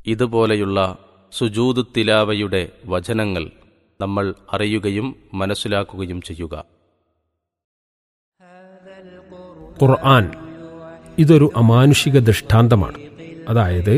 ഇതുപോലെയുള്ള സുജൂദ് തിലാവയുടെ വചനങ്ങൾ നമ്മൾ അറിയുകയും മനസ്സിലാക്കുകയും ചെയ്യുക ഖുർആൻ ഇതൊരു അമാനുഷിക ദൃഷ്ടാന്തമാണ് അതായത്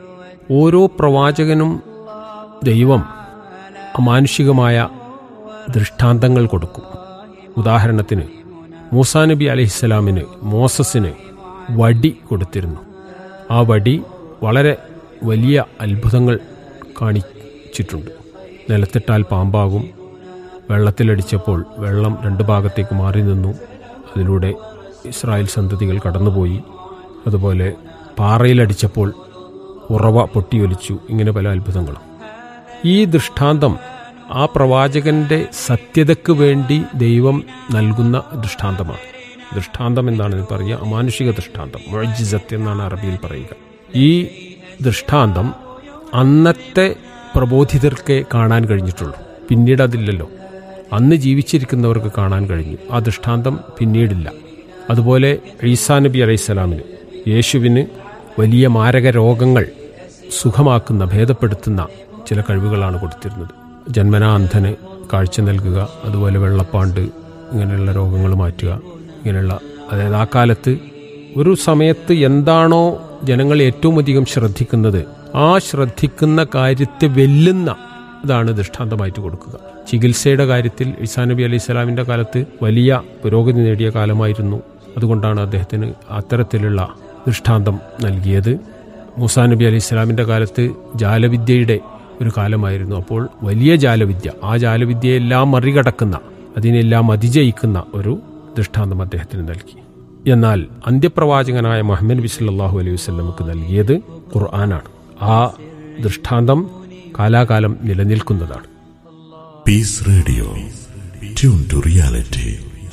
ഓരോ പ്രവാചകനും ദൈവം അമാനുഷികമായ ദൃഷ്ടാന്തങ്ങൾ കൊടുക്കും ഉദാഹരണത്തിന് മൂസാ നബി അലഹിസ്സലാമിന് മോസസിന് വടി കൊടുത്തിരുന്നു ആ വടി വളരെ വലിയ അത്ഭുതങ്ങൾ കാണിച്ചിട്ടുണ്ട് നിലത്തിട്ടാൽ പാമ്പാകും വെള്ളത്തിലടിച്ചപ്പോൾ വെള്ളം രണ്ട് ഭാഗത്തേക്ക് മാറി നിന്നു അതിലൂടെ ഇസ്രായേൽ സന്തതികൾ കടന്നുപോയി അതുപോലെ പാറയിലടിച്ചപ്പോൾ ഉറവ പൊട്ടിയൊലിച്ചു ഇങ്ങനെ പല അത്ഭുതങ്ങളും ഈ ദൃഷ്ടാന്തം ആ പ്രവാചകന്റെ സത്യതയ്ക്ക് വേണ്ടി ദൈവം നൽകുന്ന ദൃഷ്ടാന്തമാണ് ദൃഷ്ടാന്തം എന്നാണ് ഇത് പറയുക അമാനുഷിക ദൃഷ്ടാന്തം മുഴജിസത്ത് എന്നാണ് അറബിയിൽ പറയുക ഈ ദൃഷ്ടാന്തം അന്നത്തെ പ്രബോധിതർക്കേ കാണാൻ കഴിഞ്ഞിട്ടുള്ളൂ പിന്നീട് അതില്ലല്ലോ അന്ന് ജീവിച്ചിരിക്കുന്നവർക്ക് കാണാൻ കഴിഞ്ഞു ആ ദൃഷ്ടാന്തം പിന്നീടില്ല അതുപോലെ ഈസാ നബി അലൈഹിസ്സലാമിന് യേശുവിന് വലിയ മാരക രോഗങ്ങൾ സുഖമാക്കുന്ന ഭേദപ്പെടുത്തുന്ന ചില കഴിവുകളാണ് കൊടുത്തിരുന്നത് ജന്മനാ അന്ധന് കാഴ്ച നൽകുക അതുപോലെ വെള്ളപ്പാണ്ട് ഇങ്ങനെയുള്ള രോഗങ്ങൾ മാറ്റുക ഇങ്ങനെയുള്ള അതായത് ആ കാലത്ത് ഒരു സമയത്ത് എന്താണോ ജനങ്ങൾ ഏറ്റവും അധികം ശ്രദ്ധിക്കുന്നത് ആ ശ്രദ്ധിക്കുന്ന കാര്യത്തെ വെല്ലുന്ന ഇതാണ് ദൃഷ്ടാന്തമായിട്ട് കൊടുക്കുക ചികിത്സയുടെ കാര്യത്തിൽ ഇസാ നബി അലൈഹി സ്വലാമിൻ്റെ കാലത്ത് വലിയ പുരോഗതി നേടിയ കാലമായിരുന്നു അതുകൊണ്ടാണ് അദ്ദേഹത്തിന് അത്തരത്തിലുള്ള ദൃഷ്ടാന്തം നൽകിയത് മൂസാ നബി അലൈഹി സ്വലാമിൻ്റെ കാലത്ത് ജാലവിദ്യയുടെ ഒരു കാലമായിരുന്നു അപ്പോൾ വലിയ ജാലവിദ്യ ആ ജാലവിദ്യയെല്ലാം മറികടക്കുന്ന അതിനെല്ലാം അതിജയിക്കുന്ന ഒരു ദൃഷ്ടാന്തം അദ്ദേഹത്തിന് നൽകി എന്നാൽ അന്ത്യപ്രവാചകനായ മുഹമ്മദ് നബി സല്ലല്ലാഹു അലൈഹി വസല്ലമക്ക് നൽകിയത് ഖുർആനാണ് ആ ദൃഷ്ടാന്തം കാലാകാലം നിലനിൽക്കുന്നതാണ് Peace Radio. Tune to reality.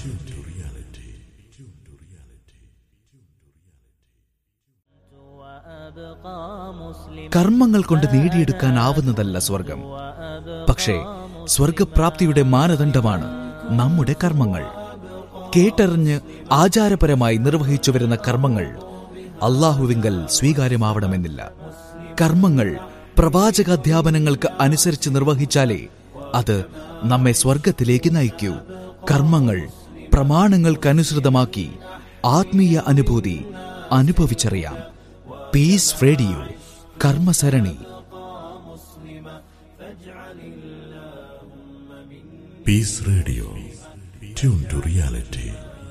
കർമ്മങ്ങൾ കൊണ്ട് നേടിയെടുക്കാനാവുന്നതല്ല സ്വർഗം പക്ഷേ സ്വർഗപ്രാപ്തിയുടെ മാനദണ്ഡമാണ് നമ്മുടെ കർമ്മങ്ങൾ കേട്ടറിഞ്ഞ് ആചാരപരമായി നിർവഹിച്ചു വരുന്ന കർമ്മങ്ങൾ അള്ളാഹുവിങ്കൽ സ്വീകാര്യമാവണമെന്നില്ല കർമ്മങ്ങൾ പ്രവാചകാധ്യാപനങ്ങൾക്ക് അനുസരിച്ച് നിർവഹിച്ചാലേ അത് നമ്മെ സ്വർഗത്തിലേക്ക് നയിക്കൂ കർമ്മങ്ങൾ പ്രമാണങ്ങൾക്കനുസൃതമാക്കി ആത്മീയ അനുഭൂതി അനുഭവിച്ചറിയാം പീസ് റേഡിയോ കർമ്മസരണി Peace Radio. Tune to reality.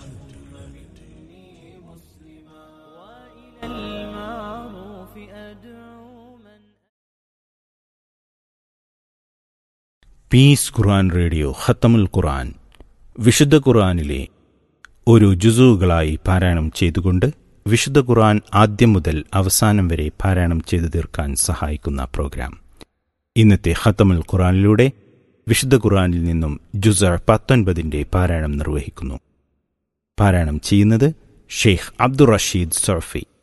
Peace Quran Radio ഖത്തമുൽ ഖുർആൻ വിശുദ്ധ ഖുർആനിലെ ഒരു ജുസുകളായി പാരായണം ചെയ്തുകൊണ്ട് വിശുദ്ധ ഖുർആൻ ആദ്യം മുതൽ അവസാനം വരെ പാരായണം ചെയ്തു തീർക്കാൻ സഹായിക്കുന്ന പ്രോഗ്രാം ഇന്നത്തെ ഖത്തമുൽ ഖുർആനിലൂടെ വിശുദ്ധ ഖുർആനിൽ നിന്നും ജുസ പത്തൊൻപതിന്റെ പാരായണം നിർവഹിക്കുന്നു പാരായണം ചെയ്യുന്നത് ഷെയ്ഖ് അബ്ദുൾ റഷീദ് സർഫി